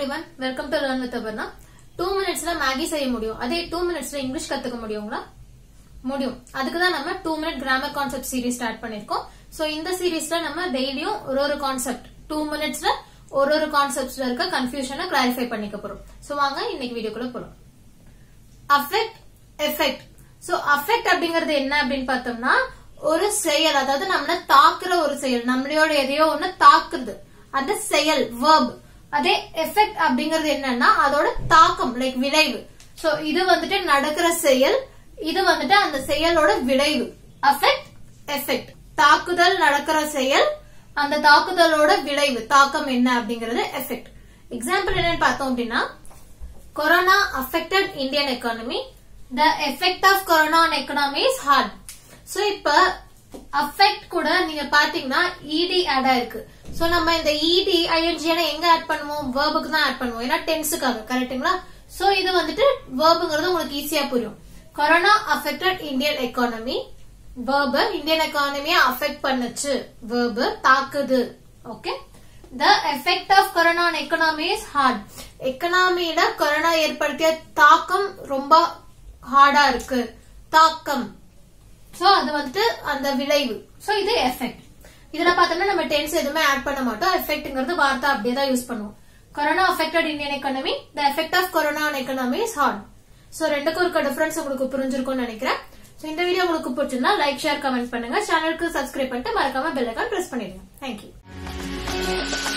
one welcome to learn with Aparna two மினிட்ஸ்ல Maggi செய்ய முடியும் அதே டூ மினிட்ஸ்ல இங்கிலீஷ் கத்துக்க முடியுங்களா முடியும் அதுக்கு தான் நம்ம two minute grammar concept series start பண்ணிருக்கோம் சோ இந்த சீரிஸ்ல நம்ம டெய்லியும் ஒரு ஒரு கான்செப்ட் டூ மினிட்ஸ்ல ஒரு ஒரு கான்செப்ட்ஸ்ல இருக்க கன்ஃபியூஷனை கிளாரிஃபை பண்ணிக்க போறோம் சோ வாங்க இன்னைக்கு வீடியோக்குள்ள போறோம் அஃபெக்ட் எஃபெக்ட் சோ அஃபெக்ட் அப்படிங்கறது என்ன அப்படின்னு பார்த்தோம்னா ஒரு செயல் அதாவது நம்மள தாக்குற ஒரு செயல் நம்மளோட எதையோ ஒண்ணு தாக்குறது அந்த செயல் verb அதே எஃபெக்ட் அப்படிங்கறது என்னன்னா அதோட தாக்கம் லைக் விளைவு சோ இது வந்துட்டு நடக்கிற செயல் இது வந்துட்டு அந்த செயலோட விளைவு அஃபெக்ட் எஃபெக்ட் தாக்குதல் நடக்கிற செயல் அந்த தாக்குதலோட விளைவு தாக்கம் என்ன அப்படிங்கறது எஃபெக்ட் எக்ஸாம்பிள் என்னன்னு பார்த்தோம் அப்படின்னா corona affected Indian economy the effect of corona on economy is hard so இப்ப அஃபெக்ட் கூட நீங்க பாத்தீங்கன்னா இடி ஆட் ஆயிருக்கு சோ நம்ம இந்த இடி ஐஎன்ஜியான எங்க ஆட் பண்ணுவோம் வேர்புக்கு தான் ஆட் பண்ணுவோம் ஏன்னா டென்ஸுக்காக கரெக்ட்டுங்களா சோ இது வந்துட்டு வேர்புங்கிறது உங்களுக்கு ஈஸியா புரியும் corona affected Indian economy verb Indian எக்கானமியை அஃபெக்ட் பண்ணுச்சு வேர்பு தாக்குது okay the effect of corona on economy is hard எக்கனாமியில கொரோனா ஏற்படுத்திய தாக்கம் ரொம்ப ஹார்டா இருக்கு தாக்கம் சோ அது வந்துட்டு அந்த விளைவு சோ இது எஃபெக்ட் இதுல பார்த்தோம்னா நம்ம டென்ஸ் எதுவுமே ஆட் பண்ண மாட்டோம் எஃபெக்ட்ங்கிறது வார்த்தை அப்படியே தான் யூஸ் பண்ணுவோம் corona affected Indian economy the effect of corona on economy is hard so ரெண்டுக்கும் இருக்க டிஃபரன்ஸ் உங்களுக்கு புரிஞ்சிருக்கும்னு நினைக்கிறேன் சோ இந்த வீடியோ உங்களுக்கு பிடிச்சிருந்தா லைக் ஷேர் கமெண்ட் பண்ணுங்க சேனலுக்கு சப்ஸ்கிரைப் பண்ணிட்டு மறக்காம பெல் ஐக்கான் பிரஸ் பண்ணிடுங்க தேங்க்யூ